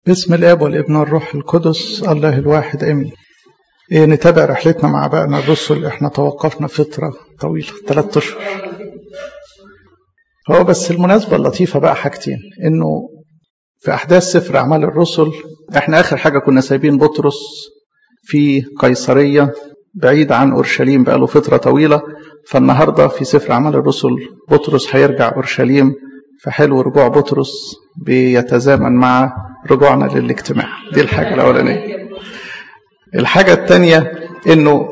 باسم الاب والابن والروح القدس الله الواحد امين إيه نتابع رحلتنا مع بقنا الرسل احنا توقفنا فترة طويلة ثلاثة اشهر هو بس المناسبة اللطيفة بقى حاجتين انه في احداث سفر اعمال الرسل احنا اخر حاجة كنا سايبين بطرس في قيصرية بعيد عن اورشليم بقى له فترة طويلة فالنهاردة في سفر اعمال الرسل بطرس هيرجع اورشليم فحلو رجوع بطرس بيتزامن مع رجوعنا للاجتماع دي الحاجة الأولانية الحاجة الثانية إنه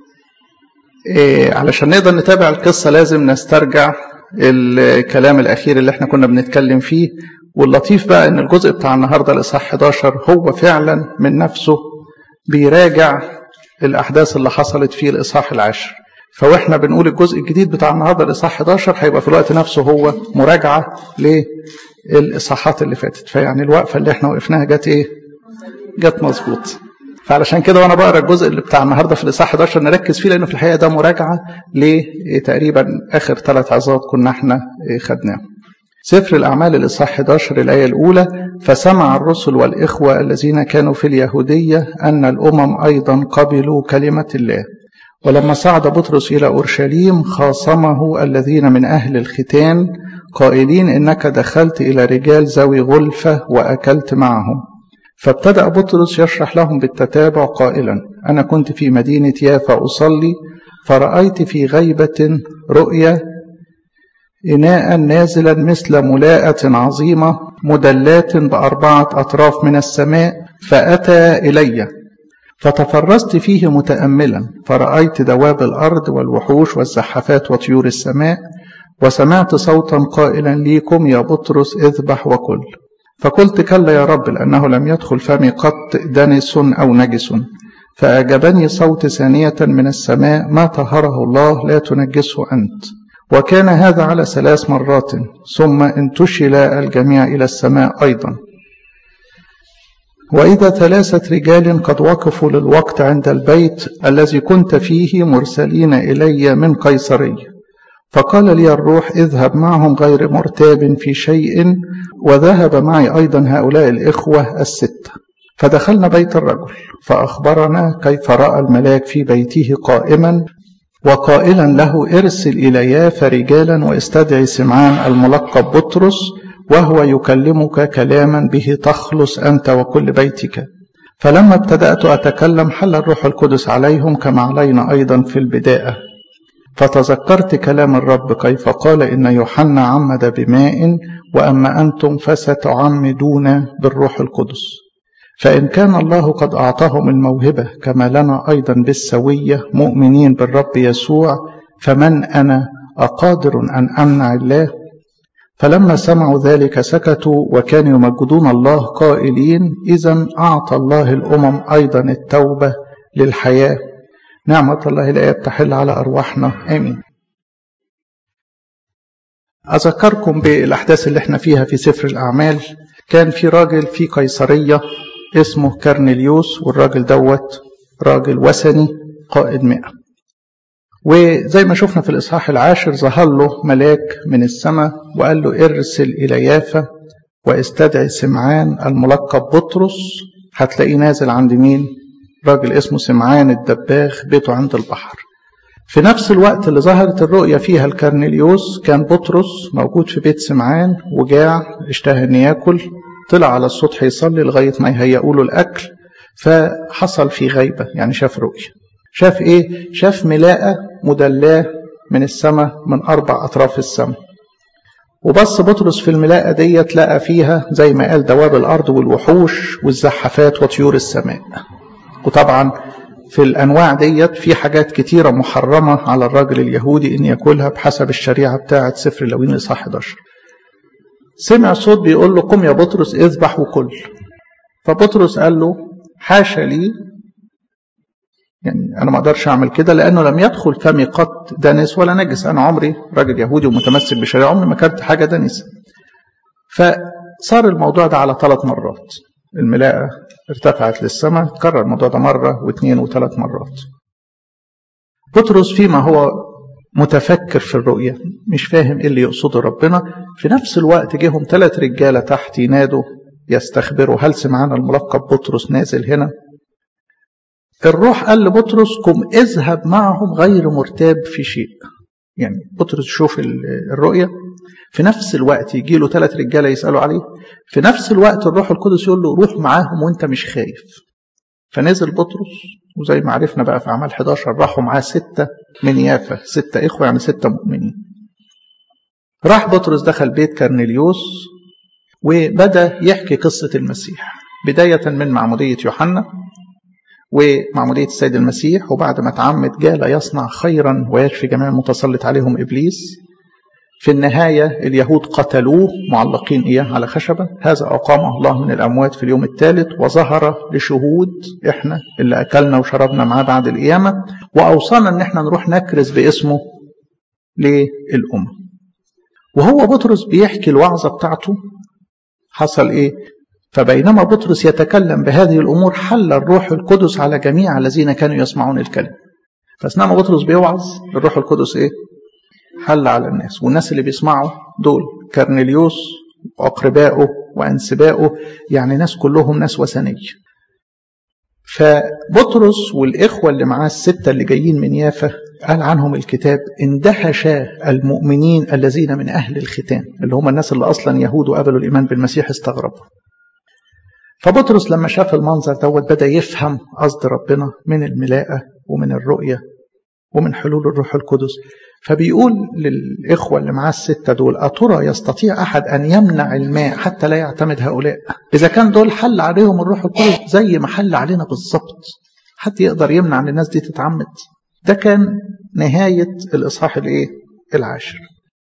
إيه علشان نقدر نتابع القصة لازم نسترجع الكلام الأخير اللي احنا كنا بنتكلم فيه واللطيف بقى إن الجزء بتاع النهاردة الإصحاح 11 هو فعلا من نفسه بيراجع الأحداث اللي حصلت في الإصحاح العاشر فواحنا بنقول الجزء الجديد بتاع النهارده الاصحاح 11 هيبقى في الوقت نفسه هو مراجعه للاصحاحات اللي فاتت فيعني الوقفه اللي احنا وقفناها جت ايه؟ جت مظبوط فعلشان كده وانا بقرا الجزء اللي بتاع النهارده في الاصحاح 11 نركز فيه لانه في الحقيقه ده مراجعه لتقريبا اخر ثلاث عظات كنا احنا خدناهم. سفر الاعمال الاصحاح 11 الايه الاولى فسمع الرسل والاخوه الذين كانوا في اليهوديه ان الامم ايضا قبلوا كلمه الله ولما صعد بطرس إلى أورشليم خاصمه الذين من أهل الختان قائلين إنك دخلت إلى رجال ذوي غلفة وأكلت معهم فابتدأ بطرس يشرح لهم بالتتابع قائلا أنا كنت في مدينة يافا أصلي فرأيت في غيبة رؤيا إناء نازلا مثل ملاءة عظيمة مدلات بأربعة أطراف من السماء فأتى إليّ فتفرست فيه متأملا فرأيت دواب الأرض والوحوش والزحفات وطيور السماء وسمعت صوتا قائلا ليكم يا بطرس اذبح وكل فقلت كلا يا رب لأنه لم يدخل فمي قط دنس أو نجس فأجابني صوت ثانية من السماء ما طهره الله لا تنجسه أنت وكان هذا على ثلاث مرات ثم انتشل الجميع إلى السماء أيضا وإذا ثلاثة رجال قد وقفوا للوقت عند البيت الذي كنت فيه مرسلين إلي من قيصرية فقال لي الروح اذهب معهم غير مرتاب في شيء وذهب معي أيضا هؤلاء الإخوة الستة فدخلنا بيت الرجل فأخبرنا كيف رأى الملاك في بيته قائما وقائلا له ارسل إلى يافا رجالا واستدعي سمعان الملقب بطرس وهو يكلمك كلاما به تخلص أنت وكل بيتك فلما ابتدأت أتكلم حل الروح القدس عليهم كما علينا أيضا في البداية فتذكرت كلام الرب كيف قال إن يوحنا عمد بماء وأما أنتم فستعمدون بالروح القدس فإن كان الله قد أعطاهم الموهبة كما لنا أيضا بالسوية مؤمنين بالرب يسوع فمن أنا أقادر أن أمنع الله فلما سمعوا ذلك سكتوا وكانوا يمجدون الله قائلين إذا أعطى الله الأمم أيضا التوبة للحياة نعمة الله لا تحل على أرواحنا آمين أذكركم بالأحداث اللي احنا فيها في سفر الأعمال كان في راجل في قيصرية اسمه كارنيليوس والراجل دوت راجل وثني قائد مئة وزي ما شفنا في الإصحاح العاشر ظهر له ملاك من السماء وقال له ارسل إلى يافا واستدعي سمعان الملقب بطرس هتلاقيه نازل عند مين؟ راجل اسمه سمعان الدباغ بيته عند البحر. في نفس الوقت اللي ظهرت الرؤية فيها الكرنيليوس كان بطرس موجود في بيت سمعان وجاع اشتهى ان ياكل طلع على السطح يصلي لغاية ما يهيئوا له الأكل فحصل في غيبة يعني شاف رؤية. شاف ايه شاف ملاءة مدلاة من السماء من أربع أطراف السماء وبص بطرس في الملاءة ديت لقى فيها زي ما قال دواب الأرض والوحوش والزحفات وطيور السماء وطبعا في الأنواع ديت في حاجات كتيرة محرمة على الراجل اليهودي إن ياكلها بحسب الشريعة بتاعة سفر اللوين إصحاح 11 سمع صوت بيقول له قم يا بطرس اذبح وكل فبطرس قال له حاشا لي يعني انا ما اقدرش اعمل كده لانه لم يدخل فمي قط دنس ولا نجس انا عمري راجل يهودي ومتمسك بشريعه عمري ما كلت حاجه دنسه فصار الموضوع ده على ثلاث مرات الملاءه ارتفعت للسماء تكرر الموضوع ده مره واثنين وثلاث مرات بطرس فيما هو متفكر في الرؤية مش فاهم ايه اللي يقصده ربنا في نفس الوقت جيهم ثلاث رجالة تحت ينادوا يستخبروا هل سمعان الملقب بطرس نازل هنا الروح قال لبطرس قم اذهب معهم غير مرتاب في شيء يعني بطرس يشوف الرؤية في نفس الوقت يجي له ثلاث رجالة يسألوا عليه في نفس الوقت الروح القدس يقول له روح معاهم وانت مش خايف فنزل بطرس وزي ما عرفنا بقى في أعمال 11 راحوا معاه ستة من يافا ستة إخوة يعني ستة مؤمنين راح بطرس دخل بيت كرنيليوس وبدأ يحكي قصة المسيح بداية من معمودية يوحنا ومعمودية السيد المسيح وبعد ما اتعمد جال يصنع خيرا ويشفي جميع المتسلط عليهم إبليس في النهاية اليهود قتلوه معلقين إياه على خشبة هذا أقامه الله من الأموات في اليوم الثالث وظهر لشهود إحنا اللي أكلنا وشربنا معاه بعد القيامة وأوصانا إن إحنا نروح نكرز باسمه للأمة وهو بطرس بيحكي الوعظة بتاعته حصل إيه فبينما بطرس يتكلم بهذه الأمور حل الروح القدس على جميع الذين كانوا يسمعون الكلام فأثناء ما بطرس بيوعظ الروح القدس إيه حل على الناس والناس اللي بيسمعوا دول كرنيليوس وأقربائه وأنسبائه يعني ناس كلهم ناس وثنية فبطرس والإخوة اللي معاه الستة اللي جايين من يافا قال عنهم الكتاب اندهش المؤمنين الذين من أهل الختان اللي هم الناس اللي أصلا يهود وقبلوا الإيمان بالمسيح استغربوا فبطرس لما شاف المنظر دوت بدأ يفهم قصد ربنا من الملاءة ومن الرؤية ومن حلول الروح القدس فبيقول للإخوة اللي معاه الستة دول أترى يستطيع أحد أن يمنع الماء حتى لا يعتمد هؤلاء إذا كان دول حل عليهم الروح القدس زي ما حل علينا بالظبط حد يقدر يمنع أن الناس دي تتعمد ده كان نهاية الإصحاح الإيه؟ العاشر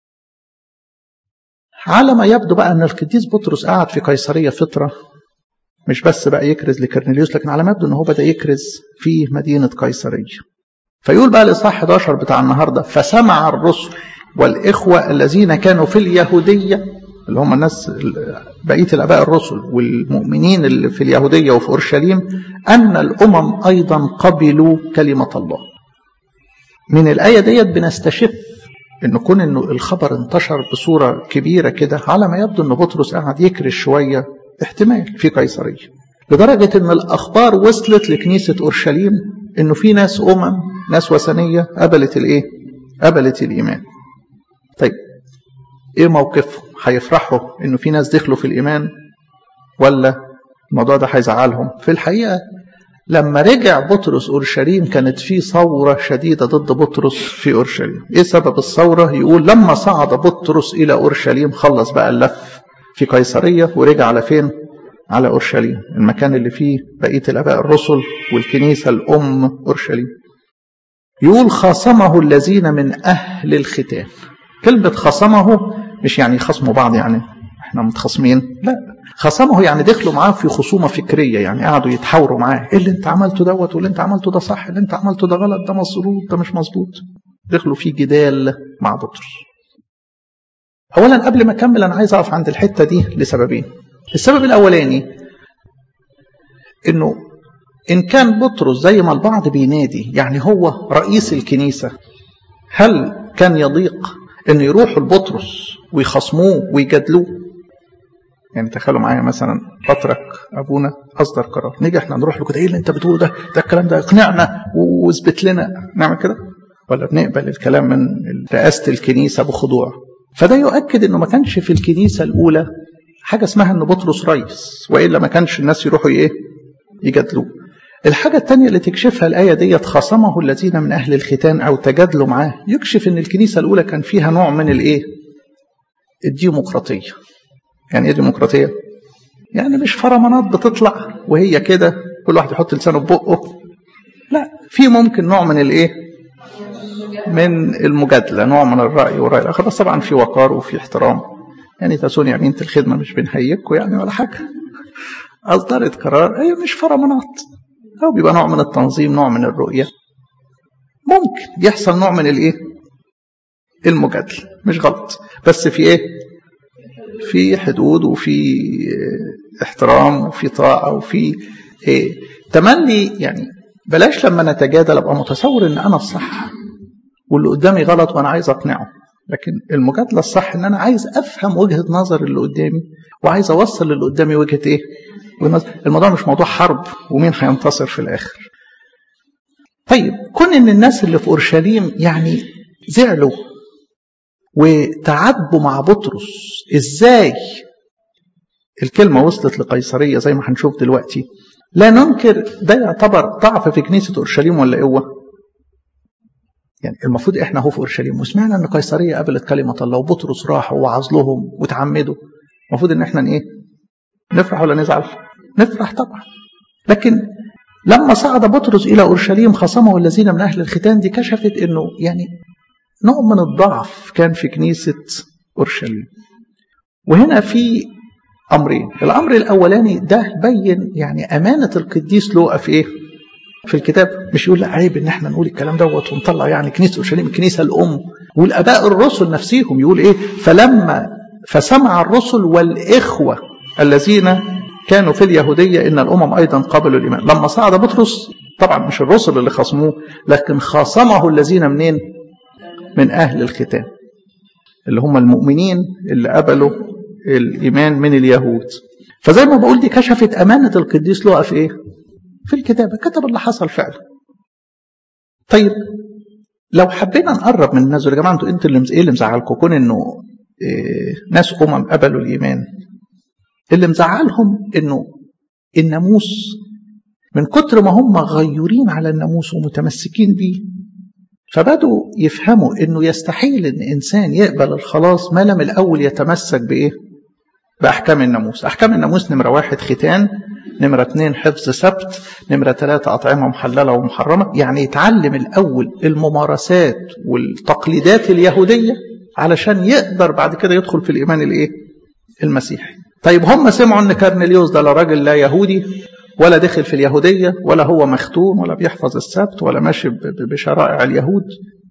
على ما يبدو بقى أن القديس بطرس قعد في قيصرية فترة مش بس بقى يكرز لكرنيليوس لكن على ما يبدو أنه هو بدأ يكرز في مدينة قيصرية فيقول بقى الإصحاح 11 بتاع النهاردة فسمع الرسل والإخوة الذين كانوا في اليهودية اللي هم الناس بقية الآباء الرسل والمؤمنين اللي في اليهودية وفي أورشليم أن الأمم أيضا قبلوا كلمة الله من الآية ديت بنستشف إن كون إنه الخبر انتشر بصورة كبيرة كده على ما يبدو إن بطرس قاعد يكرش شوية احتمال في قيصرية لدرجة إن الأخبار وصلت لكنيسة أورشليم إنه في ناس أمم ناس وثنية قبلت الإيه؟ قبلت الإيمان. طيب إيه موقفهم؟ هيفرحوا إنه في ناس دخلوا في الإيمان ولا الموضوع ده هيزعلهم؟ في الحقيقة لما رجع بطرس أورشليم كانت في ثورة شديدة ضد بطرس في أورشليم. إيه سبب الثورة؟ يقول لما صعد بطرس إلى أورشليم خلص بقى اللف في قيصرية ورجع على فين؟ على أورشليم المكان اللي فيه بقية الآباء الرسل والكنيسة الأم أورشليم يقول خاصمه الذين من أهل الختان كلمة خاصمه مش يعني خصموا بعض يعني احنا متخاصمين لا خاصمه يعني دخلوا معاه في خصومة فكرية يعني قعدوا يتحاوروا معاه ايه اللي انت عملته دوت واللي انت عملته ده صح اللي انت عملته ده غلط ده مظبوط ده مش مظبوط دخلوا في جدال مع بطرس اولا قبل ما اكمل انا عايز اقف عند الحته دي لسببين السبب الاولاني انه ان كان بطرس زي ما البعض بينادي يعني هو رئيس الكنيسه هل كان يضيق ان يروحوا لبطرس ويخصموه ويجادلوه يعني تخيلوا معايا مثلا بطرك ابونا اصدر قرار نيجي احنا نروح له كده ايه اللي انت بتقوله ده ده الكلام ده اقنعنا واثبت لنا نعمل كده ولا بنقبل الكلام من رئاسه الكنيسه بخضوع فده يؤكد انه ما كانش في الكنيسه الاولى حاجه اسمها ان بطرس رئيس والا ما كانش الناس يروحوا ايه يجادلوه الحاجة الثانية اللي تكشفها الآية ديت خصمه الذين من أهل الختان أو تجادلوا معاه يكشف إن الكنيسة الأولى كان فيها نوع من الإيه؟ الديمقراطية. يعني إيه ديمقراطية؟ يعني مش فرمانات بتطلع وهي كده كل واحد يحط لسانه في بقه. لا في ممكن نوع من الإيه؟ من المجادلة نوع من الرأي والرأي الآخر بس طبعا في وقار وفي احترام. يعني تسون يمينة الخدمة مش بنهيكوا يعني ولا حاجة. أصدرت قرار هي مش فرمانات أو بيبقى نوع من التنظيم نوع من الرؤية ممكن يحصل نوع من الإيه المجادلة مش غلط بس في إيه في حدود وفي احترام وفي طاعة وفي إيه تملي يعني بلاش لما نتجادل أبقى متصور إن أنا الصح واللي قدامي غلط وأنا عايز أقنعه لكن المجادلة الصح ان انا عايز افهم وجهة نظر اللي قدامي وعايز اوصل للي قدامي وجهة ايه الموضوع مش موضوع حرب ومين هينتصر في الاخر طيب كون ان الناس اللي في اورشليم يعني زعلوا وتعاتبوا مع بطرس ازاي الكلمة وصلت لقيصرية زي ما هنشوف دلوقتي لا ننكر ده يعتبر ضعف في كنيسة أورشليم ولا قوة يعني المفروض احنا هو في اورشليم وسمعنا ان قيصريه قبلت كلمه الله وبطرس راح ووعظ لهم وتعمدوا المفروض ان احنا ايه نفرح ولا نزعل نفرح طبعا لكن لما صعد بطرس الى اورشليم خصمه الذين من اهل الختان دي كشفت انه يعني نوع من الضعف كان في كنيسه اورشليم وهنا في امرين الامر الاولاني ده بين يعني امانه القديس لوقا في ايه في الكتاب مش يقول لا عيب ان احنا نقول الكلام دوت ونطلع يعني كنيسه اورشليم الكنيسه الام والاباء الرسل نفسيهم يقول ايه فلما فسمع الرسل والاخوه الذين كانوا في اليهوديه ان الامم ايضا قبلوا الايمان لما صعد بطرس طبعا مش الرسل اللي خصموه لكن خاصمه الذين منين من اهل الختان اللي هم المؤمنين اللي قبلوا الايمان من اليهود فزي ما بقول دي كشفت امانه القديس لوقا في ايه في الكتابة كتب اللي حصل فعلا طيب لو حبينا نقرب من الناس يا جماعة انتوا انتوا اللي ايه اللي مزعلكم كون انه إيه ناس امم قبلوا الايمان اللي مزعلهم انه الناموس من كتر ما هم غيورين على الناموس ومتمسكين بيه فبدوا يفهموا انه يستحيل ان انسان يقبل الخلاص ما لم الاول يتمسك بايه؟ باحكام الناموس، احكام الناموس نمره واحد ختان، نمرة اتنين حفظ سبت نمرة ثلاثة أطعمة محللة ومحرمة يعني يتعلم الأول الممارسات والتقليدات اليهودية علشان يقدر بعد كده يدخل في الإيمان الإيه؟ المسيحي طيب هم سمعوا أن كارنيليوس ده لا راجل لا يهودي ولا دخل في اليهودية ولا هو مختون ولا بيحفظ السبت ولا ماشي بشرائع اليهود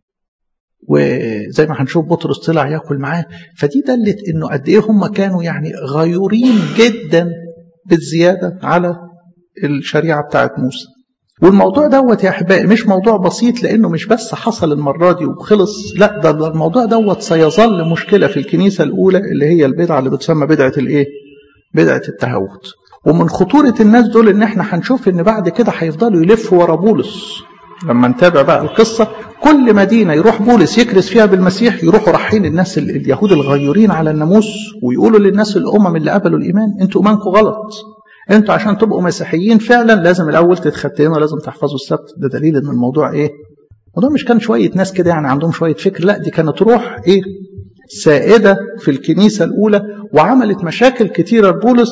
وزي ما هنشوف بطرس طلع ياكل معاه فدي دلت انه قد ايه هم كانوا يعني غيورين جدا بالزيادة على الشريعة بتاعت موسى والموضوع دوت يا أحبائي مش موضوع بسيط لأنه مش بس حصل المرة دي وخلص لا ده الموضوع دوت سيظل مشكلة في الكنيسة الأولى اللي هي البدعة اللي بتسمى بدعة الإيه؟ بدعة التهوت ومن خطورة الناس دول إن إحنا هنشوف إن بعد كده هيفضلوا يلفوا ورا بولس لما نتابع بقى القصة كل مدينة يروح بولس يكرس فيها بالمسيح يروحوا رايحين الناس اليهود الغيورين على الناموس ويقولوا للناس الأمم اللي قبلوا الإيمان أنتوا إيمانكم غلط أنتوا عشان تبقوا مسيحيين فعلا لازم الأول تتختنوا ولازم تحفظوا السبت ده دليل إن الموضوع إيه الموضوع مش كان شوية ناس كده يعني عندهم شوية فكر لا دي كانت روح إيه سائدة في الكنيسة الأولى وعملت مشاكل كتيرة لبولس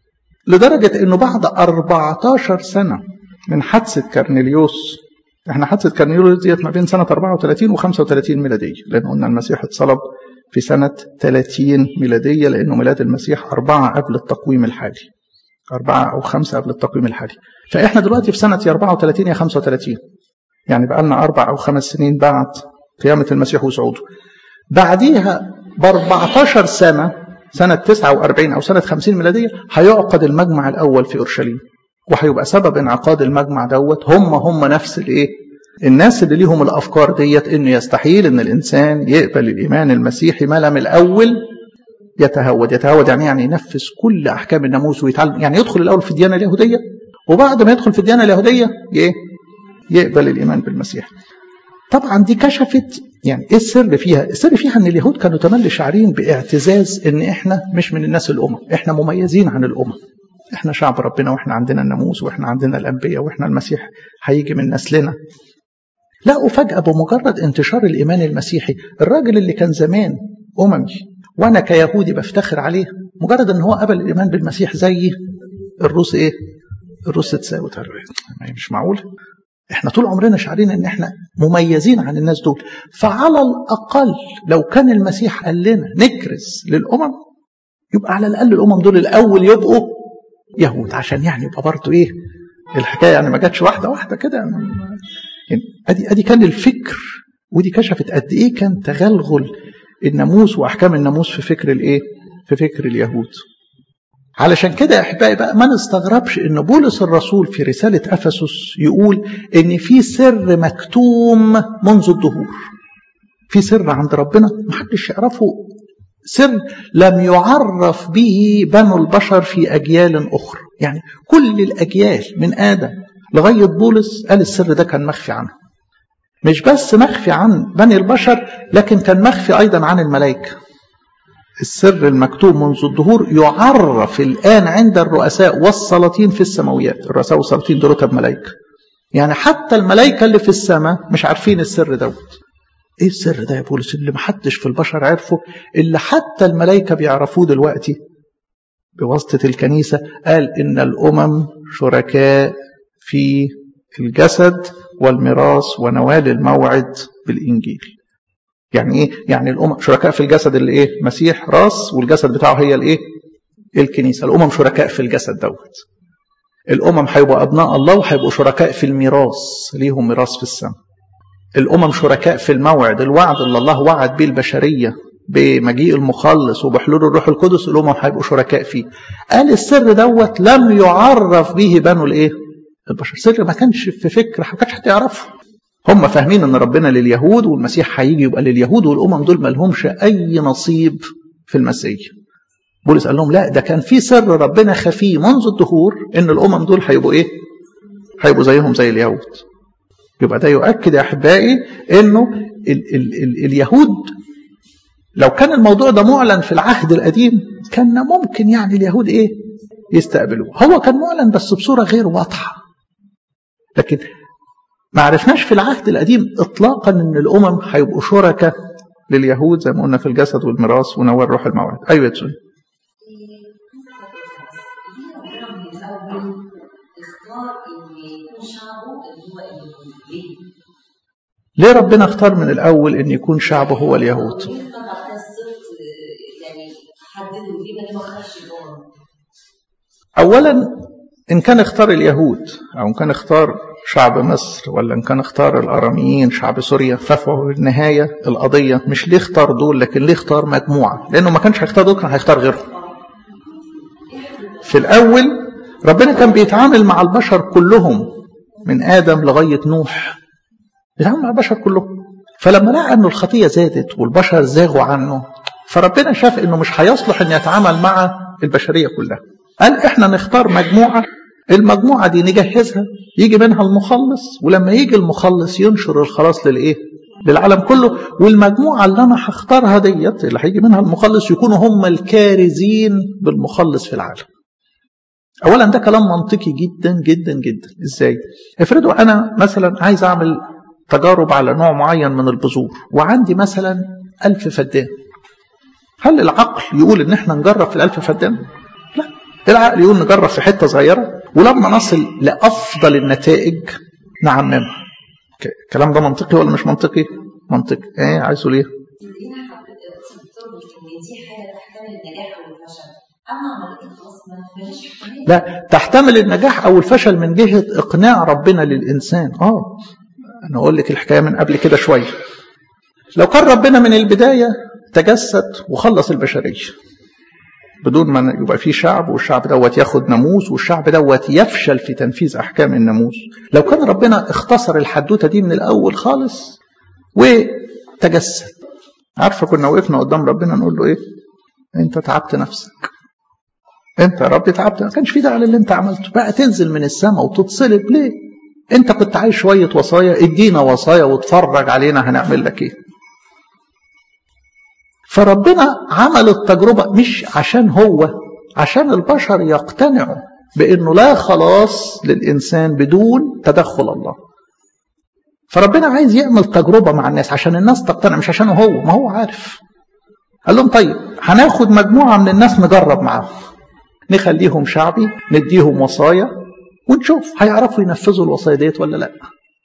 لدرجة إنه بعد 14 سنة من حادثة كارنيليوس احنا حادثة كارنيليوس ديت ما بين سنة 34 و 35 ميلادية لأن قلنا المسيح اتصلب في سنة 30 ميلادية لأنه ميلاد المسيح أربعة قبل التقويم الحالي أربعة أو خمسة قبل التقويم الحالي فإحنا دلوقتي في سنة 34 يا 35 يعني بقى لنا أربع أو خمس سنين بعد قيامة المسيح وصعوده بعديها ب 14 سنة سنة 49 أو سنة 50 ميلادية هيعقد المجمع الأول في أورشليم وهيبقى سبب انعقاد المجمع دوت هم هم نفس الايه الناس اللي ليهم الافكار ديت انه يستحيل ان الانسان يقبل الايمان المسيحي ما لم الاول يتهود يتهود يعني يعني ينفذ كل احكام الناموس ويتعلم يعني يدخل الاول في الديانه اليهوديه وبعد ما يدخل في الديانه اليهوديه ايه يقبل الايمان بالمسيح طبعا دي كشفت يعني ايه السر فيها السر فيها ان اليهود كانوا تملي شاعرين باعتزاز ان احنا مش من الناس الامم احنا مميزين عن الامم احنا شعب ربنا واحنا عندنا الناموس واحنا عندنا الانبياء واحنا المسيح هيجي من نسلنا لقوا فجأة بمجرد انتشار الإيمان المسيحي الراجل اللي كان زمان أممي وأنا كيهودي بفتخر عليه مجرد أن هو قبل الإيمان بالمسيح زي الروس إيه؟ الروس تساوي مش معقول احنا طول عمرنا شعرين ان احنا مميزين عن الناس دول فعلى الاقل لو كان المسيح قال لنا نكرز للامم يبقى على الاقل الامم دول الاول يبقوا يهود عشان يعني يبقى برضه ايه الحكايه يعني ما جاتش واحده واحده كده يعني ادي ادي كان الفكر ودي كشفت قد ايه كان تغلغل الناموس واحكام الناموس في فكر الايه في فكر اليهود علشان كده يا احبائي بقى ما نستغربش ان بولس الرسول في رساله افسس يقول ان في سر مكتوم منذ الدهور في سر عند ربنا محدش يعرفه سر لم يعرف به بنو البشر في أجيال أخرى يعني كل الأجيال من آدم لغاية بولس قال السر ده كان مخفي عنه مش بس مخفي عن بني البشر لكن كان مخفي أيضا عن الملائكة السر المكتوب منذ الظهور يعرف الآن عند الرؤساء والسلاطين في السماويات الرؤساء والسلاطين دول رتب ملائكة يعني حتى الملائكة اللي في السماء مش عارفين السر دوت ايه السر ده يا بولس اللي محدش في البشر عرفه اللي حتى الملائكة بيعرفوه دلوقتي بواسطة الكنيسة قال إن الأمم شركاء في الجسد والميراث ونوال الموعد بالإنجيل يعني ايه يعني الامم شركاء في الجسد اللي ايه مسيح راس والجسد بتاعه هي الايه الكنيسه الامم شركاء في الجسد دوت الامم هيبقوا ابناء الله وهيبقوا شركاء في الميراث ليهم ميراث في السماء الامم شركاء في الموعد الوعد اللي الله وعد به البشريه بمجيء المخلص وبحلول الروح القدس الامم هيبقوا شركاء فيه قال السر دوت لم يعرف به بنو الايه البشر سر ما كانش في فكر ما كانش حد يعرفه هم فاهمين ان ربنا لليهود والمسيح هيجي يبقى لليهود والامم دول ما لهمش اي نصيب في المسيح بولس قال لهم لا ده كان في سر ربنا خفيه منذ الدهور ان الامم دول هيبقوا ايه هيبقوا زيهم زي اليهود يبقى ده يؤكد يا احبائي انه ال ال ال اليهود لو كان الموضوع ده معلن في العهد القديم كان ممكن يعني اليهود ايه يستقبلوه هو كان معلن بس بصوره غير واضحه لكن ما عرفناش في العهد القديم اطلاقا ان الامم هيبقوا شركاء لليهود زي ما قلنا في الجسد والميراث ونوال روح الموعد ايوه يا تسوني ليه ربنا اختار من الاول ان يكون شعبه هو اليهود اولا ان كان اختار اليهود او ان كان اختار شعب مصر ولا ان كان اختار الاراميين شعب سوريا ففي النهايه القضيه مش ليه اختار دول لكن ليه اختار مجموعه لانه ما كانش هيختار دول كان هيختار غيرهم في الاول ربنا كان بيتعامل مع البشر كلهم من ادم لغايه نوح بيتعامل مع البشر كلهم فلما لقى انه الخطيه زادت والبشر زاغوا عنه فربنا شاف انه مش هيصلح ان يتعامل مع البشريه كلها قال احنا نختار مجموعه المجموعة دي نجهزها يجي منها المخلص ولما يجي المخلص ينشر الخلاص للإيه؟ للعالم كله والمجموعة اللي أنا هختارها ديت اللي هيجي منها المخلص يكونوا هم الكارزين بالمخلص في العالم. أولا ده كلام منطقي جدا جدا جدا إزاي؟ افرضوا أنا مثلا عايز أعمل تجارب على نوع معين من البذور وعندي مثلا ألف فدان. هل العقل يقول إن احنا نجرب في الألف فدان؟ لا العقل يقول نجرب في حتة صغيرة ولما نصل لأفضل النتائج نعممها الكلام ده منطقي ولا مش منطقي منطقي ايه عايزه ليه لا تحتمل النجاح او الفشل من جهه اقناع ربنا للانسان اه انا اقول لك الحكايه من قبل كده شويه لو كان ربنا من البدايه تجسد وخلص البشريه بدون ما يبقى في شعب والشعب دوت ياخد ناموس والشعب دوت يفشل في تنفيذ احكام الناموس لو كان ربنا اختصر الحدوته دي من الاول خالص وتجسد عارفه كنا وقفنا قدام ربنا نقول له ايه انت تعبت نفسك انت يا رب تعبت ما كانش في داعي للي انت عملته بقى تنزل من السماء وتتصلب ليه انت كنت عايز شويه وصايا ادينا وصايا واتفرج علينا هنعمل لك ايه فربنا عمل التجربة مش عشان هو عشان البشر يقتنعوا بأنه لا خلاص للإنسان بدون تدخل الله فربنا عايز يعمل تجربة مع الناس عشان الناس تقتنع مش عشانه هو ما هو عارف قال لهم طيب هناخد مجموعة من الناس نجرب معاهم نخليهم شعبي نديهم وصايا ونشوف هيعرفوا ينفذوا الوصايا ديت ولا لا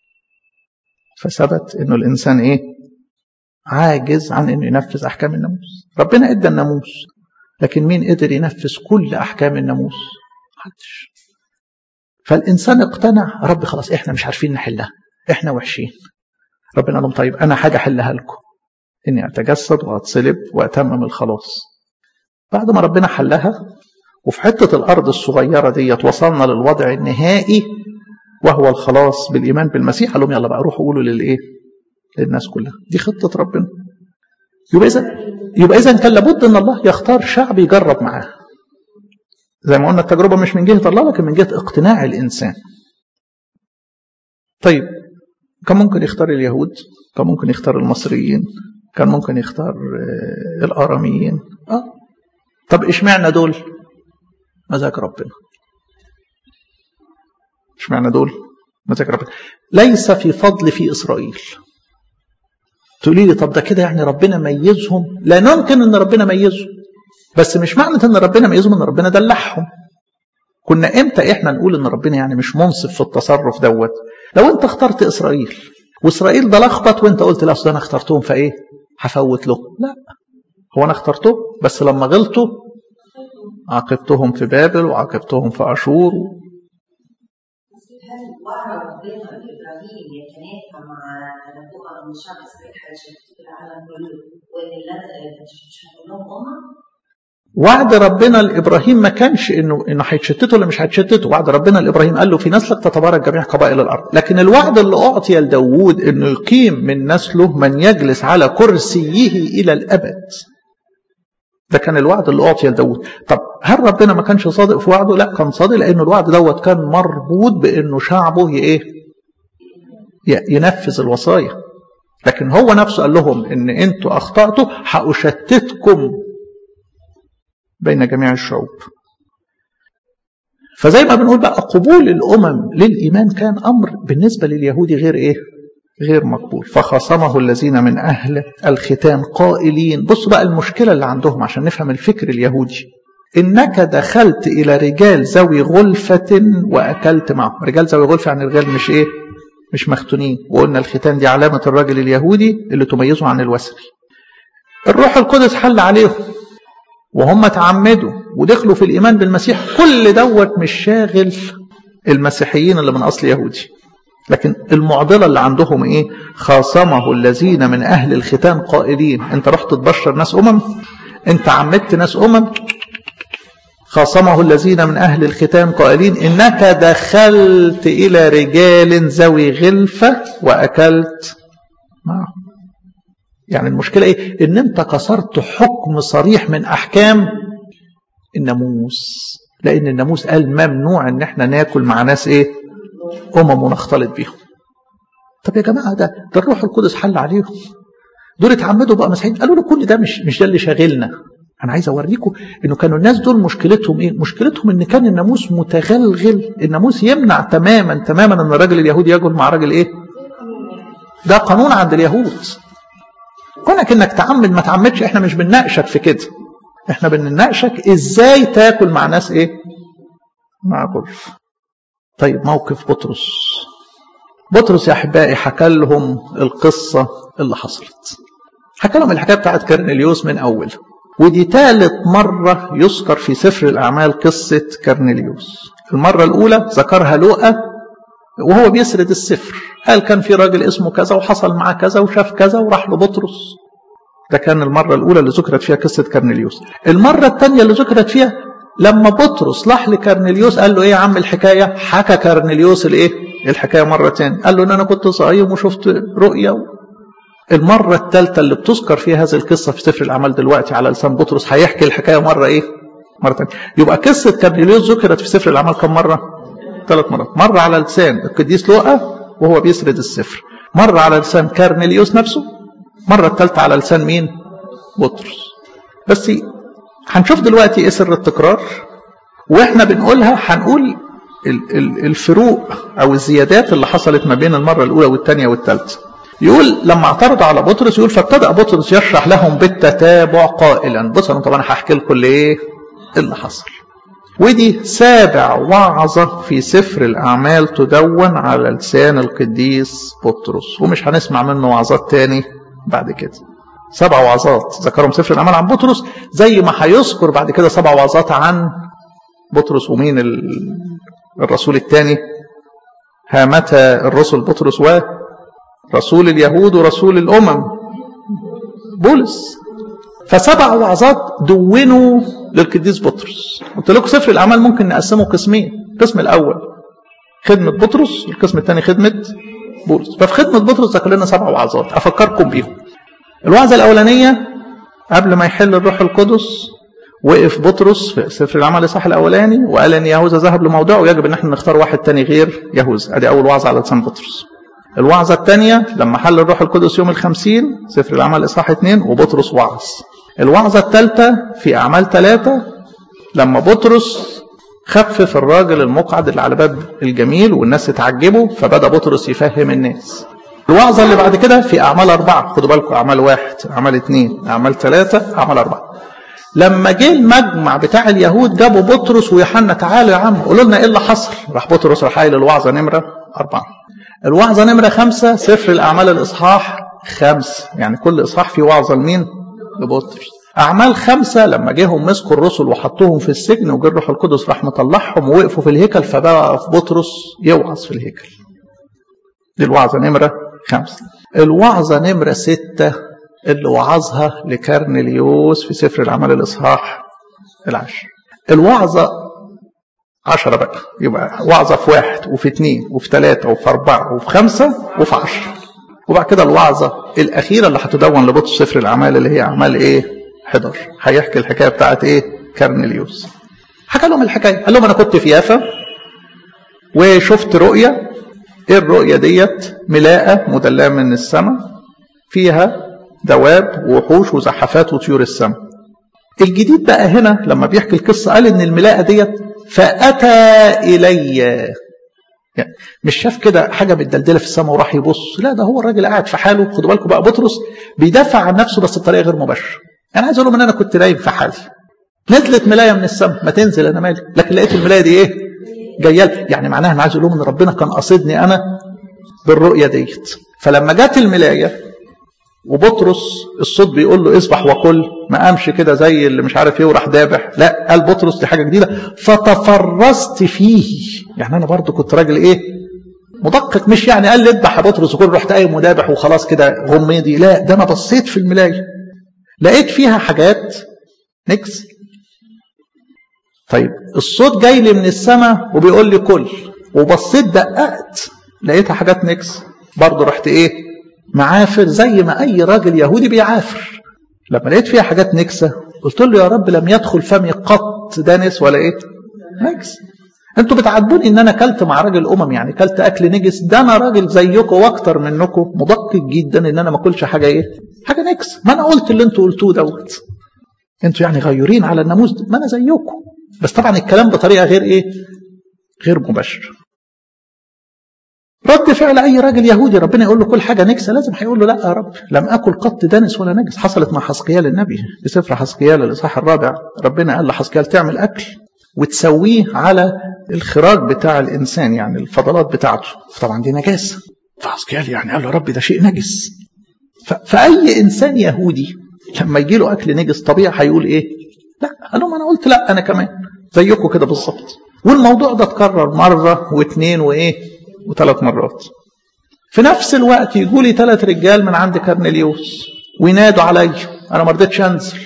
فثبت انه الانسان ايه عاجز عن انه ينفذ احكام الناموس ربنا ادى الناموس لكن مين قدر ينفذ كل احكام الناموس محدش فالانسان اقتنع رب خلاص احنا مش عارفين نحلها احنا وحشين ربنا قال لهم طيب انا حاجه احلها لكم اني اتجسد واتصلب واتمم الخلاص بعد ما ربنا حلها وفي حته الارض الصغيره ديت وصلنا للوضع النهائي وهو الخلاص بالايمان بالمسيح قال لهم يلا بقى روحوا قولوا للايه للناس كلها دي خطة ربنا يبقى إذا يبقى إذا كان لابد أن الله يختار شعب يجرب معاه زي ما قلنا التجربة مش من جهة الله لكن من جهة اقتناع الإنسان طيب كان ممكن يختار اليهود كان ممكن يختار المصريين كان ممكن يختار الآراميين آه. طب اشمعنى دول مزاج ربنا اشمعنى دول مزاج ربنا ليس في فضل في إسرائيل تقولي لي طب ده كده يعني ربنا ميزهم لا نمكن ان ربنا ميزهم بس مش معنى ان ربنا ميزهم ان ربنا دلعهم كنا امتى احنا نقول ان ربنا يعني مش منصف في التصرف دوت لو انت اخترت اسرائيل واسرائيل ده لخبط وانت قلت لا اصل انا اخترتهم فايه هفوت له لا هو انا اخترته بس لما غلطوا عاقبتهم في بابل وعاقبتهم في اشور هل وعد ربنا لابراهيم يتنافى مع نبوءه من شعب اسرائيل هيشتتوا العالم كله وان مش هيكون لهم امه؟ وعد ربنا لابراهيم ما كانش انه انه هيتشتتوا ولا مش هيتشتتوا، وعد ربنا لابراهيم قال له في نسلك تتبارك جميع قبائل الارض، لكن الوعد اللي اعطي لداوود انه يقيم من نسله من يجلس على كرسيه الى الابد. ده كان الوعد اللي اعطي لداوود، طب هل ربنا ما كانش صادق في وعده؟ لا كان صادق لان الوعد دوت كان مربوط بانه شعبه ايه؟ ينفذ الوصايا. لكن هو نفسه قال لهم ان انتوا اخطاتوا هاشتتكم بين جميع الشعوب فزي ما بنقول بقى قبول الأمم للإيمان كان أمر بالنسبة لليهودي غير إيه غير مقبول فخاصمه الذين من أهل الختان قائلين بصوا بقى المشكلة اللي عندهم عشان نفهم الفكر اليهودي إنك دخلت إلى رجال ذوي غلفة وأكلت معهم رجال ذوي غلفة يعني رجال مش إيه مش مختونين وقلنا الختان دي علامة الراجل اليهودي اللي تميزه عن الوثني الروح القدس حل عليهم وهم تعمدوا ودخلوا في الإيمان بالمسيح كل دوت مش شاغل المسيحيين اللي من أصل يهودي لكن المعضلة اللي عندهم إيه خاصمه الذين من أهل الختان قائلين أنت رحت تبشر ناس أمم أنت عمدت ناس أمم خاصمه الذين من أهل الختان قائلين إنك دخلت إلى رجال ذوي غلفة وأكلت معهم يعني المشكلة إيه؟ إن أنت كسرت حكم صريح من أحكام الناموس لأن الناموس قال ممنوع إن إحنا ناكل مع ناس إيه؟ أمم ونختلط بيهم. طب يا جماعة ده ده الروح القدس حل عليهم. دول اتعمدوا بقى مسيحيين قالوا له كل ده مش مش ده اللي شاغلنا. أنا عايز أوريكم إنه كانوا الناس دول مشكلتهم إيه؟ مشكلتهم إن كان الناموس متغلغل، الناموس يمنع تماما تماما إن الراجل اليهودي ياكل مع راجل إيه؟ ده قانون عند اليهود. كونك انك تعمد ما تعمدش احنا مش بنناقشك في كده احنا بنناقشك ازاي تاكل مع ناس ايه مع غلف طيب موقف بطرس بطرس يا احبائي حكى لهم القصه اللي حصلت حكى لهم الحكايه بتاعت كرنيليوس من اول ودي ثالث مره يذكر في سفر الاعمال قصه كرنيليوس المره الاولى ذكرها لوقا وهو بيسرد السفر قال كان في راجل اسمه كذا وحصل معاه كذا وشاف كذا وراح لبطرس ده كان المرة الأولى اللي ذكرت فيها قصة كرنيليوس المرة الثانية اللي ذكرت فيها لما بطرس راح لكرنيليوس قال له ايه يا عم الحكاية حكى كرنيليوس الايه الحكاية مرة تاني قال له ان انا كنت صايم وشفت رؤية المرة الثالثة اللي بتذكر فيها هذه القصة في سفر الأعمال دلوقتي على لسان بطرس هيحكي الحكاية مرة ايه مرة تانية يبقى قصة كرنيليوس ذكرت في سفر الأعمال كم مرة ثلاث مرات مرة على لسان القديس لوقا وهو بيسرد السفر مرة على لسان كرنيليوس نفسه مرة الثالثة على لسان مين بطرس بس هنشوف دلوقتي ايه سر التكرار واحنا بنقولها هنقول الفروق او الزيادات اللي حصلت ما بين المرة الاولى والثانية والثالثة يقول لما اعترضوا على بطرس يقول فابتدأ بطرس يشرح لهم بالتتابع قائلا بص انا طبعا هحكي لكم ايه اللي حصل ودي سابع وعظة في سفر الأعمال تدون على لسان القديس بطرس ومش هنسمع منه وعظات تاني بعد كده سبع وعظات ذكرهم سفر الأعمال عن بطرس زي ما هيذكر بعد كده سبع وعظات عن بطرس ومين الرسول الثاني هامتا الرسل بطرس ورسول اليهود ورسول الأمم بولس فسبع وعظات دونوا للقديس بطرس قلت لكم سفر الاعمال ممكن نقسمه قسمين القسم الاول خدمه بطرس والقسم الثاني خدمه بولس ففي خدمه بطرس ذكر لنا سبع وعظات افكركم بيهم الوعظه الاولانيه قبل ما يحل الروح القدس وقف بطرس في سفر العمل الاصحاح الاولاني وقال ان يهوذا ذهب لموضعه ويجب ان احنا نختار واحد تاني غير يهوذا ادي اول وعظه على لسان بطرس الوعظه الثانيه لما حل الروح القدس يوم الخمسين سفر العمل الاصحاح اثنين وبطرس وعظ الوعظه الثالثه في اعمال ثلاثه لما بطرس خفف الراجل المقعد اللي على باب الجميل والناس اتعجبوا فبدا بطرس يفهم الناس الوعظه اللي بعد كده في اعمال اربعه خدوا بالكم اعمال واحد اعمال اثنين اعمال ثلاثه اعمال اربعه لما جه المجمع بتاع اليهود جابوا بطرس ويوحنا تعالوا يا عم قولوا لنا ايه اللي حصل راح بطرس راح قايل الوعظه نمره اربعه الوعظه نمره خمسه سفر الاعمال الاصحاح خمس يعني كل اصحاح فيه وعظه لمين؟ لبطرس أعمال خمسة لما جيهم مسكوا الرسل وحطوهم في السجن وجه الروح القدس راح مطلعهم ووقفوا في الهيكل فبقى في بطرس يوعظ في الهيكل. دي الوعظة نمرة خمسة. الوعظة نمرة ستة اللي وعظها لكرنليوس في سفر الأعمال الإصحاح العشر. الوعظة عشرة بقى يبقى وعظة في واحد وفي اثنين وفي ثلاثة وفي أربعة وفي خمسة وفي عشرة. وبعد كده الوعظة الأخيرة اللي هتدون لبطرس سفر الأعمال اللي هي أعمال إيه؟ 11 هيحكي الحكايه بتاعت ايه كرنليوس حكى لهم الحكايه قال لهم انا كنت في يافا وشفت رؤيه ايه الرؤيه ديت ملاءه مدلاه من السماء فيها دواب ووحوش وزحفات وطيور السماء الجديد بقى هنا لما بيحكي القصه قال ان الملاءه ديت فاتى الي يعني مش شاف كده حاجه متدلدله في السماء وراح يبص لا ده هو الراجل قاعد في حاله خدوا بالكم بقى بطرس بيدافع عن نفسه بس بطريقه غير مباشره انا عايز اقول لهم ان انا كنت نايم في حالي نزلت ملايه من السماء ما تنزل انا مالي لكن لقيت الملايه دي ايه جايه يعني معناها انا عايز اقول لهم ان ربنا كان قاصدني انا بالرؤيه ديت فلما جت الملايه وبطرس الصوت بيقول له اصبح وكل ما قامش كده زي اللي مش عارف ايه وراح دابح لا قال بطرس دي حاجه جديده فتفرست فيه يعني انا برضو كنت راجل ايه مدقق مش يعني قال لي اذبح يا بطرس وكل رحت قايم ودابح وخلاص كده غميدي لا ده انا بصيت في الملايه لقيت فيها حاجات نكس طيب الصوت جاي لي من السماء وبيقول لي كل وبصيت دققت لقيتها حاجات نكس برضه رحت ايه معافر زي ما اي راجل يهودي بيعافر لما لقيت فيها حاجات نكسه قلت له يا رب لم يدخل فمي قط دانس ولا ايه نكس انتوا بتعاتبوني ان انا كلت مع راجل امم يعني كلت اكل نجس ده انا راجل زيكم واكتر منكم مدقق جدا ان انا ما اكلش حاجه ايه حاجه نكس ما انا قلت اللي انتوا قلتوه دوت انتوا يعني غيورين على الناموس ما انا زيكم بس طبعا الكلام بطريقه غير ايه غير مباشره رد فعل اي راجل يهودي ربنا يقول له كل حاجه نكسه لازم هيقول له لا يا رب لم اكل قط دنس ولا نجس حصلت مع حسقيال النبي في سفر حسقيال الاصحاح الرابع ربنا قال لحسقيال تعمل اكل وتسويه على الخراج بتاع الانسان يعني الفضلات بتاعته طبعا دي نجاسه فحسقيال يعني قال له ربي ده شيء نجس فاي انسان يهودي لما يجي له اكل نجس طبيعي هيقول ايه لا قال لهم انا قلت لا انا كمان زيكم كده بالظبط والموضوع ده اتكرر مره واثنين وايه وثلاث مرات في نفس الوقت يجوا لي ثلاث رجال من عند كرنليوس وينادوا عليا انا ما رضيتش انزل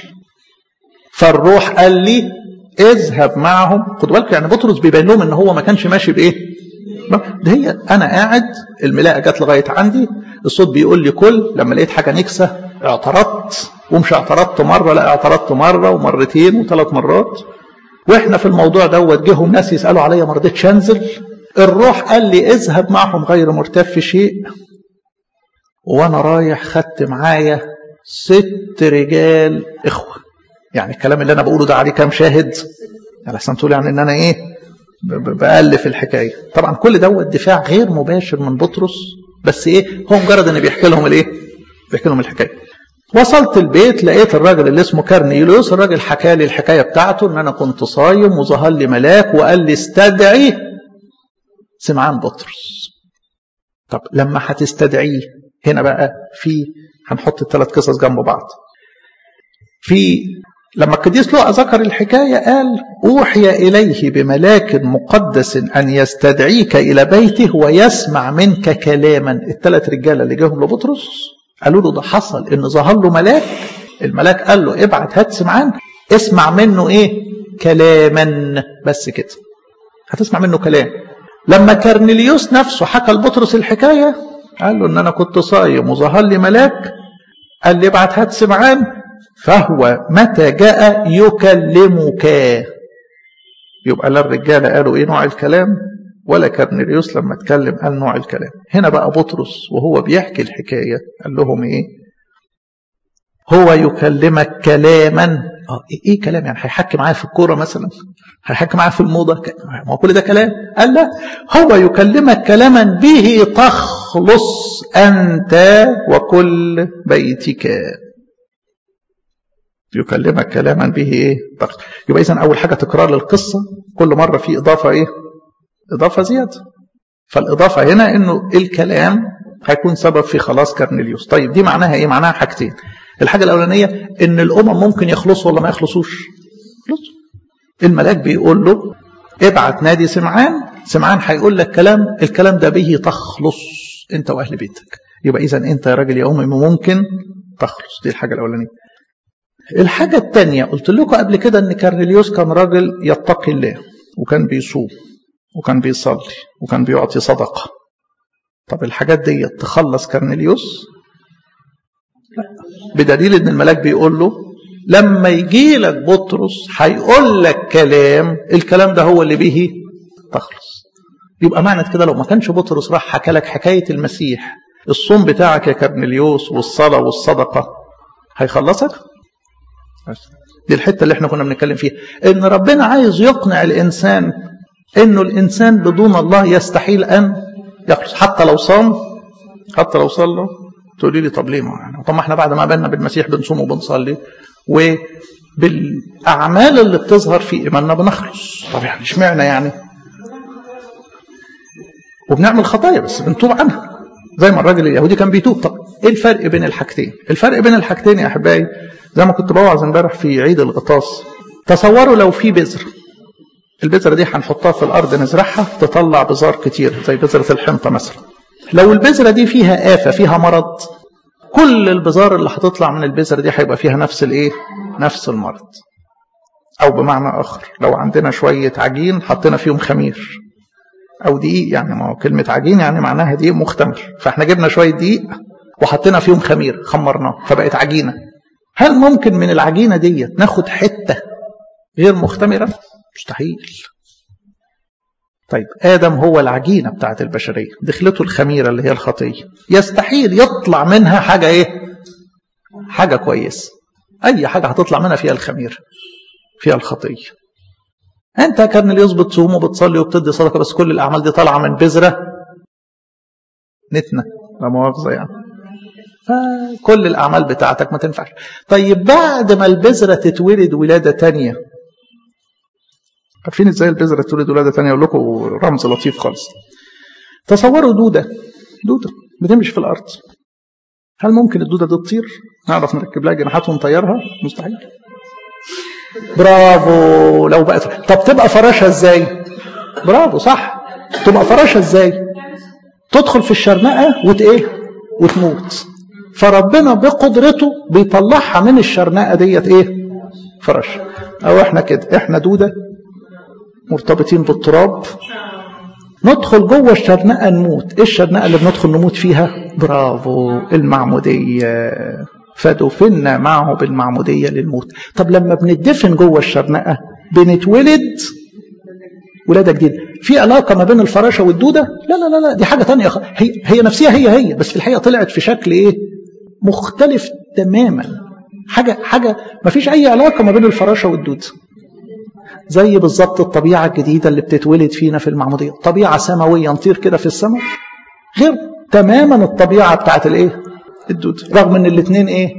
فالروح قال لي اذهب معهم خدوا بالكم يعني بطرس بيبين لهم ان هو ما كانش ماشي بايه ده هي انا قاعد الملاءه جت لغايه عندي الصوت بيقول لي كل لما لقيت حاجه نكسه اعترضت ومش اعترضت مره لا اعترضت مره ومرتين وثلاث مرات واحنا في الموضوع دوت جيهم ناس يسالوا عليا ما رضيتش انزل الروح قال لي اذهب معهم غير مرتاب في شيء وانا رايح خدت معايا ست رجال اخوه يعني الكلام اللي انا بقوله ده عليه كام شاهد يعني احسن تقول يعني ان انا ايه بالف الحكايه طبعا كل دوت دفاع غير مباشر من بطرس بس ايه هو مجرد ان بيحكي لهم الايه بيحكي لهم الحكايه وصلت البيت لقيت الراجل اللي اسمه كارنيلوس الراجل حكى لي الحكايه بتاعته ان انا كنت صايم وظهر لي ملاك وقال لي استدعي سمعان بطرس طب لما هتستدعيه هنا بقى في هنحط الثلاث قصص جنب بعض في لما القديس لوقا ذكر الحكايه قال اوحي اليه بملاك مقدس ان يستدعيك الى بيته ويسمع منك كلاما الثلاث رجاله اللي جاهم لبطرس قالوا له ده حصل ان ظهر له ملاك الملاك قال له ابعت هات سمعان اسمع منه ايه كلاما بس كده هتسمع منه كلام لما كرنليوس نفسه حكى لبطرس الحكايه قال له ان انا كنت صايم وظهر لي ملاك قال لي ابعت هات سمعان فهو متى جاء يكلمك يبقى لا الرجاله قالوا ايه نوع الكلام ولا كرنيليوس لما اتكلم قال نوع الكلام هنا بقى بطرس وهو بيحكي الحكايه قال لهم ايه هو يكلمك كلاما اه ايه كلام يعني هيحكي معايا في الكوره مثلا هيحكي معايا في الموضه ما هو كل ده كلام قال لا هو يكلمك كلاما به تخلص انت وكل بيتك يكلمك كلاما به ايه تخلص يبقى اذا اول حاجه تكرار للقصه كل مره في اضافه ايه اضافه زياده فالاضافه هنا انه الكلام هيكون سبب في خلاص كرنيليوس طيب دي معناها ايه معناها حاجتين الحاجة الأولانية إن الأمم ممكن يخلصوا ولا ما يخلصوش يخلصوا الملاك بيقول له ابعت نادي سمعان سمعان هيقول لك كلام الكلام ده به تخلص أنت وأهل بيتك يبقى إذا أنت يا راجل يا أمي ممكن تخلص دي الحاجة الأولانية الحاجة الثانية قلت لكم قبل كده إن كارنيليوس كان راجل يتقي الله وكان بيصوم وكان بيصلي وكان بيعطي صدقة طب الحاجات دي تخلص كارنيليوس بدليل ان الملاك بيقول له لما يجي لك بطرس هيقول لك كلام الكلام ده هو اللي به تخلص يبقى معنى كده لو ما كانش بطرس راح حكى لك حكايه المسيح الصوم بتاعك يا كرنليوس والصلاه والصدقه هيخلصك دي الحته اللي احنا كنا بنتكلم فيها ان ربنا عايز يقنع الانسان انه الانسان بدون الله يستحيل ان يخلص حتى لو صام حتى لو صلى تقولي لي طب ليه ما يعني طب ما احنا بعد ما قابلنا بالمسيح بنصوم وبنصلي وبالاعمال اللي بتظهر في ايماننا بنخلص طب يعني اشمعنى يعني وبنعمل خطايا بس بنتوب عنها زي ما الراجل اليهودي كان بيتوب طب ايه الفرق بين الحاجتين الفرق بين الحاجتين يا احبائي زي ما كنت بوعظ امبارح في عيد الغطاس تصوروا لو في بذر البذره دي هنحطها في الارض نزرعها تطلع بذار كتير زي بذره الحنطه مثلا لو البذرة دي فيها آفة فيها مرض كل البذار اللي هتطلع من البذرة دي هيبقى فيها نفس الايه نفس المرض او بمعنى اخر لو عندنا شوية عجين حطينا فيهم خمير او دقيق يعني ما هو كلمة عجين يعني معناها دقيق مختمر فاحنا جبنا شوية دقيق وحطينا فيهم خمير خمرناه فبقت عجينة هل ممكن من العجينة دي ناخد حتة غير مختمرة مستحيل طيب آدم هو العجينة بتاعت البشرية دخلته الخميرة اللي هي الخطية يستحيل يطلع منها حاجة إيه حاجة كويس أي حاجة هتطلع منها فيها الخميرة فيها الخطية أنت كان اللي يظبط تصوم وبتصلي وبتدي صدقة بس كل الأعمال دي طالعة من بذرة نتنة لا مؤاخذة يعني فكل الأعمال بتاعتك ما تنفعش طيب بعد ما البذرة تتولد ولادة تانية عارفين ازاي البذره تولد ولاده ثانيه اقول لكم رمز لطيف خالص تصوروا دوده دوده بتمشي في الارض هل ممكن الدوده دي تطير نعرف نركب لها جناحات ونطيرها مستحيل برافو لو بقت طب تبقى فراشها ازاي برافو صح تبقى فراشها ازاي تدخل في الشرنقه وت ايه وتموت فربنا بقدرته بيطلعها من الشرنقه ديت ايه فراش او احنا كده احنا دوده مرتبطين بالتراب ندخل جوه الشرنقه نموت ايه الشرنقه اللي بندخل نموت فيها برافو المعموديه فدفنا معه بالمعموديه للموت طب لما بندفن جوه الشرنقه بنتولد ولاده جديده في علاقه ما بين الفراشه والدوده لا لا لا لا دي حاجه تانية هي هي نفسها هي هي بس في الحقيقه طلعت في شكل ايه مختلف تماما حاجه حاجه ما فيش اي علاقه ما بين الفراشه والدود زي بالظبط الطبيعة الجديدة اللي بتتولد فينا في المعمودية طبيعة سماوية نطير كده في السماء غير تماما الطبيعة بتاعت الايه الدود رغم ان الاثنين ايه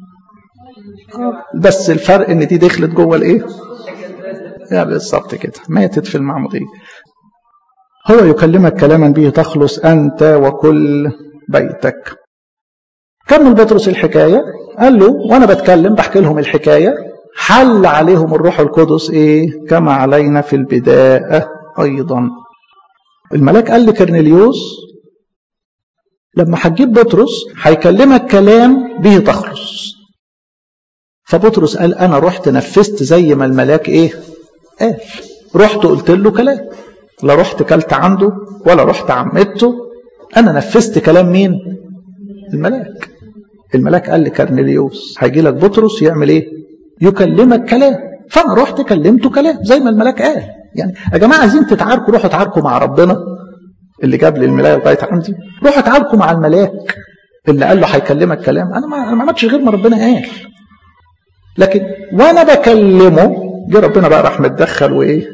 بس الفرق ان دي دخلت جوه الايه يا بالظبط كده ماتت في المعمودية هو يكلمك كلاما به تخلص أنت وكل بيتك كمل بطرس الحكاية قال له وأنا بتكلم بحكي لهم الحكاية حل عليهم الروح القدس ايه كما علينا في البداية ايضا الملاك قال لكرنيليوس لما هتجيب بطرس هيكلمك كلام به تخلص فبطرس قال انا رحت نفذت زي ما الملاك ايه قال رحت قلت له كلام لا رحت كلت عنده ولا رحت عمدته انا نفذت كلام مين الملاك الملاك قال لكرنيليوس هيجي لك بطرس يعمل ايه يكلمك كلام فانا رحت كلمته كلام زي ما الملاك قال يعني يا جماعه عايزين تتعاركوا روحوا اتعاركوا مع ربنا اللي جاب لي الملايه لغايه عندي روحوا اتعاركوا مع الملاك اللي قال له هيكلمك كلام انا ما انا ما عملتش غير ما ربنا قال لكن وانا بكلمه جه ربنا بقى راح متدخل وايه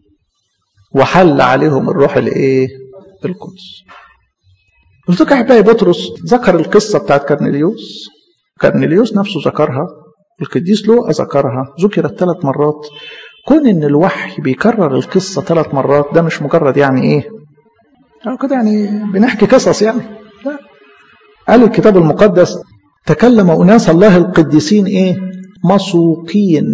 وحل عليهم الروح الايه القدس قلت لك احبائي بطرس ذكر القصه بتاعت كرنيليوس كرنيليوس نفسه ذكرها القديس لوقا ذكرها ذكرت ثلاث مرات كون ان الوحي بيكرر القصه ثلاث مرات ده مش مجرد يعني ايه أو كده يعني بنحكي قصص يعني لا قال الكتاب المقدس تكلم أناس الله القديسين إيه مسوقين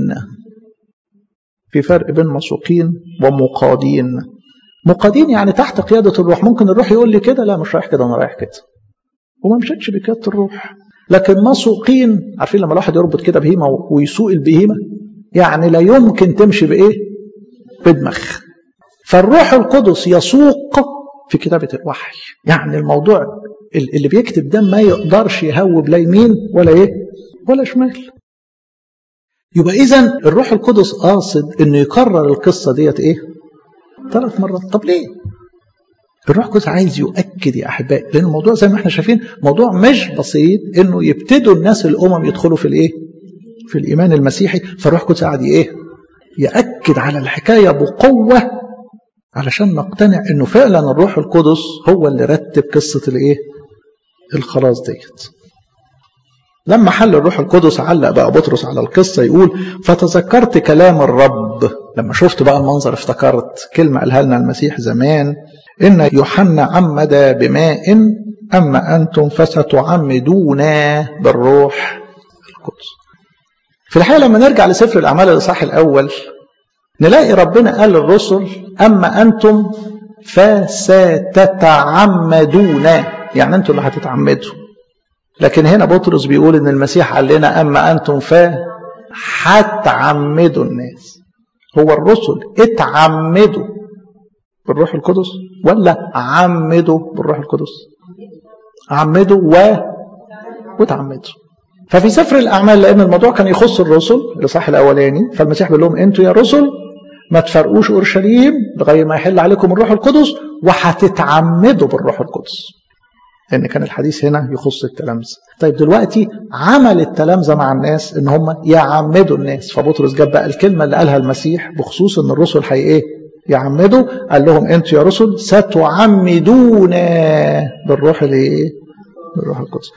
في فرق بين مسوقين ومقادين مقادين يعني تحت قيادة الروح ممكن الروح يقول لي كده لا مش رايح كده أنا رايح كده وما مشيتش بقيادة الروح لكن مسوقين عارفين لما الواحد يربط كده بهيمة ويسوق البهيمة يعني لا يمكن تمشي بإيه بدماغ فالروح القدس يسوق في كتابة الوحي يعني الموضوع اللي بيكتب ده ما يقدرش يهوب لا يمين ولا ايه ولا شمال يبقى اذا الروح القدس قاصد انه يكرر القصه ديت ايه ثلاث مرات طب ليه الروح القدس عايز يؤكد يا احبائي لان الموضوع زي ما احنا شايفين موضوع مش بسيط انه يبتدوا الناس الامم يدخلوا في الايه في الايمان المسيحي فالروح القدس قاعد ايه ياكد على الحكايه بقوه علشان نقتنع انه فعلا الروح القدس هو اللي رتب قصه الايه الخلاص ديت لما حل الروح القدس علق بقى بطرس على القصة يقول فتذكرت كلام الرب لما شفت بقى المنظر افتكرت كلمة قالها لنا المسيح زمان إن يوحنا عمد بماء أما أنتم فستعمدون بالروح القدس في الحقيقة لما نرجع لسفر الأعمال الإصحاح الأول نلاقي ربنا قال للرسل أما أنتم فستتعمدون يعني أنتم اللي هتتعمدوا لكن هنا بطرس بيقول إن المسيح قال لنا أما أنتم فهتعمدوا الناس هو الرسل اتعمدوا بالروح القدس ولا عمدوا بالروح القدس عمدوا و وتعمدوا ففي سفر الأعمال لأن الموضوع كان يخص الرسل الإصحاح الأولاني فالمسيح بيقول لهم أنتوا يا رسل ما تفرقوش أورشليم لغاية ما يحل عليكم الروح القدس وهتتعمدوا بالروح القدس لأن كان الحديث هنا يخص التلامذة طيب دلوقتي عمل التلامذة مع الناس إن هم يعمدوا الناس فبطرس جاب بقى الكلمة اللي قالها المسيح بخصوص إن الرسل هي إيه يعمدوا قال لهم أنتوا يا رسل ستعمدون بالروح الإيه بالروح القدس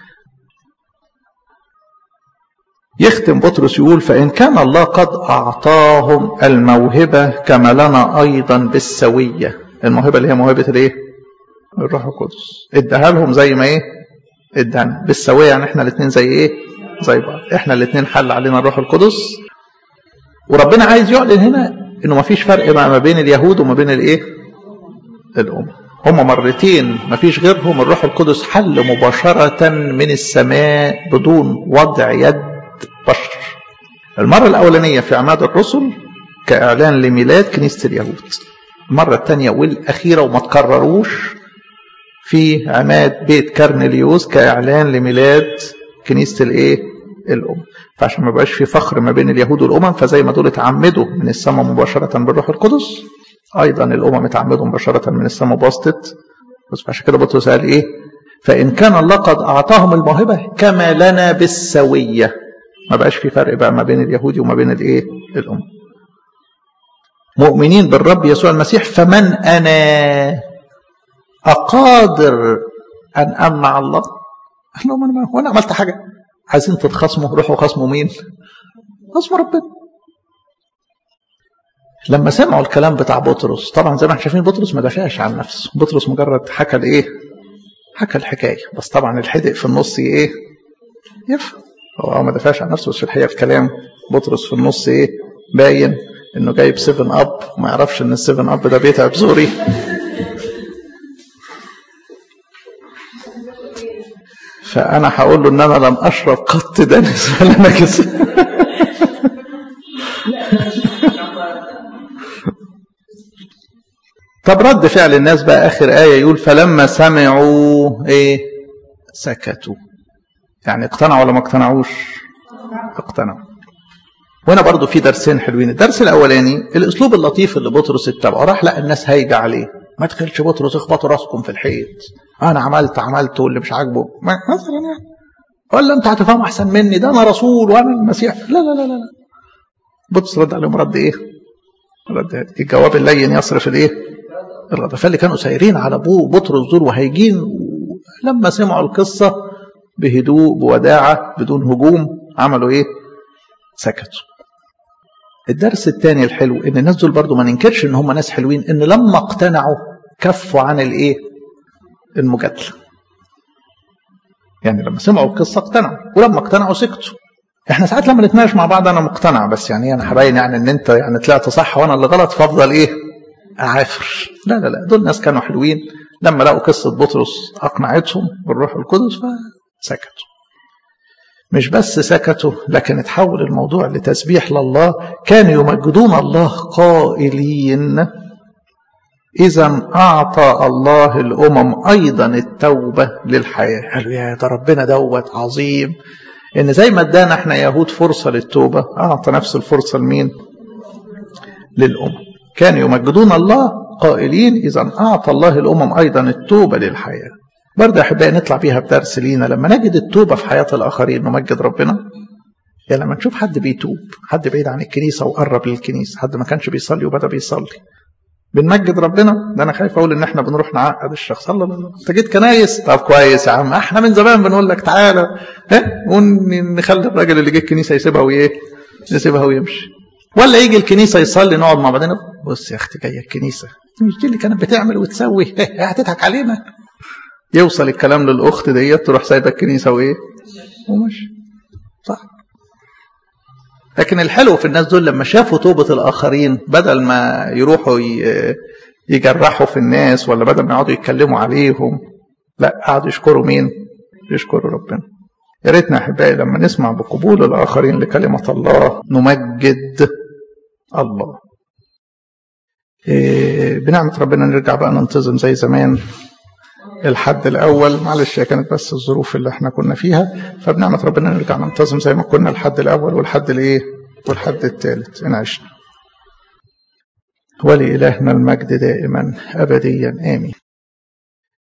يختم بطرس يقول فإن كان الله قد أعطاهم الموهبة كما لنا أيضا بالسوية الموهبة اللي هي موهبة الإيه؟ الروح القدس اداها لهم زي ما إيه؟ ادانا بالسوية يعني إحنا الاثنين زي إيه؟ زي بعض إحنا الاثنين حل علينا الروح القدس وربنا عايز يعلن هنا إنه ما فيش فرق ما بين اليهود وما بين الإيه؟ الأمم هم مرتين ما فيش غيرهم الروح القدس حل مباشرة من السماء بدون وضع يد بشر المرة الأولانية في عماد الرسل كإعلان لميلاد كنيسة اليهود المرة الثانية والأخيرة وما تكرروش في عماد بيت كرنليوس كإعلان لميلاد كنيسة الإيه؟ الأم فعشان ما يبقاش في فخر ما بين اليهود والأمم فزي ما دول اتعمدوا من السماء مباشرة بالروح القدس أيضا الأمم اتعمدوا مباشرة من السماء بواسطة بس عشان كده بطرس قال إيه؟ فإن كان الله قد أعطاهم الموهبة كما لنا بالسوية ما بقاش في فرق بقى ما بين اليهودي وما بين الايه الأمم مؤمنين بالرب يسوع المسيح فمن أنا أقادر أن أمنع الله قال لهم أنا وأنا عملت حاجة عايزين تتخاصموا روحوا خاصموا مين خاصموا ربنا لما سمعوا الكلام بتاع بطرس طبعا زي ما احنا شايفين بطرس ما دافعش عن نفسه بطرس مجرد حكى الايه حكى الحكايه بس طبعا الحدق في النص ايه يفهم هو ما دافعش عن نفسه بس في الحقيقه الكلام بطرس في النص ايه باين انه جايب 7 اب وما يعرفش ان ال 7 اب ده بيتعب زوري فانا هقول له ان انا لم اشرب قط دنس ولا نجس طب رد فعل الناس بقى آخر آية يقول فلما سمعوا إيه سكتوا يعني اقتنعوا ولا ما اقتنعوش اقتنعوا وهنا برضو في درسين حلوين الدرس الأولاني الأسلوب اللطيف اللي بطرس اتبعه راح لقى الناس هايجة عليه ما تخلش بطرس اخبطوا راسكم في الحيط انا عملت عملت واللي مش عاجبه مثلا يعني ولا انت هتفهم احسن مني ده انا رسول وانا المسيح لا لا لا لا بطرس رد عليهم رد ايه رد هادي الجواب اللين يصرف الايه الرد فاللي كانوا سايرين على ابوه بطرس دول وهيجين لما سمعوا القصه بهدوء بوداعه بدون هجوم عملوا ايه سكتوا الدرس الثاني الحلو ان الناس دول برضو ما ننكرش ان هم ناس حلوين ان لما اقتنعوا كفوا عن الايه المجادله يعني لما سمعوا القصه اقتنعوا ولما اقتنعوا سكتوا احنا ساعات لما نتناقش مع بعض انا مقتنع بس يعني انا هبين يعني ان انت يعني طلعت صح وانا اللي غلط فافضل ايه اعافر لا لا لا دول ناس كانوا حلوين لما لقوا قصه بطرس اقنعتهم بالروح القدس فسكتوا مش بس سكتوا لكن اتحول الموضوع لتسبيح لله كانوا يمجدون الله قائلين إذا أعطى الله الأمم أيضا التوبة للحياة قالوا يا ده ربنا دوت عظيم إن زي ما ادانا احنا يهود فرصة للتوبة أعطى نفس الفرصة لمين؟ للأمم كانوا يمجدون الله قائلين إذا أعطى الله الأمم أيضا التوبة للحياة برضه يا أحبائي نطلع بيها بدرس لينا لما نجد التوبة في حياة الآخرين نمجد ربنا يعني لما نشوف حد بيتوب حد بعيد عن الكنيسة وقرب للكنيسة حد ما كانش بيصلي وبدأ بيصلي بنمجد ربنا ده انا خايف اقول ان احنا بنروح نعقد الشخص الله لا انت جيت كنايس طب كويس يا عم احنا من زمان بنقول لك تعالى ها ونخلي الراجل اللي جه الكنيسه يسيبها وايه يسيبها ويمشي ولا يجي الكنيسه يصلي نقعد مع بعضنا بص يا اختي جايه الكنيسه مش دي اللي كانت بتعمل وتسوي هتضحك علينا يوصل الكلام للاخت ديت تروح سايبه الكنيسه وايه ومشي صح لكن الحلو في الناس دول لما شافوا توبة الآخرين بدل ما يروحوا يجرحوا في الناس ولا بدل ما يقعدوا يتكلموا عليهم لا قعدوا يشكروا مين؟ يشكروا ربنا يا ريتنا أحبائي لما نسمع بقبول الآخرين لكلمة الله نمجد الله إيه بنعمة ربنا نرجع بقى ننتظم زي زمان الحد الأول معلش هي كانت بس الظروف اللي احنا كنا فيها فبنعمة ربنا نرجع ننتظم زي ما كنا الحد الأول والحد الإيه والحد الثالث إن عشنا ولإلهنا المجد دائما أبديا آمين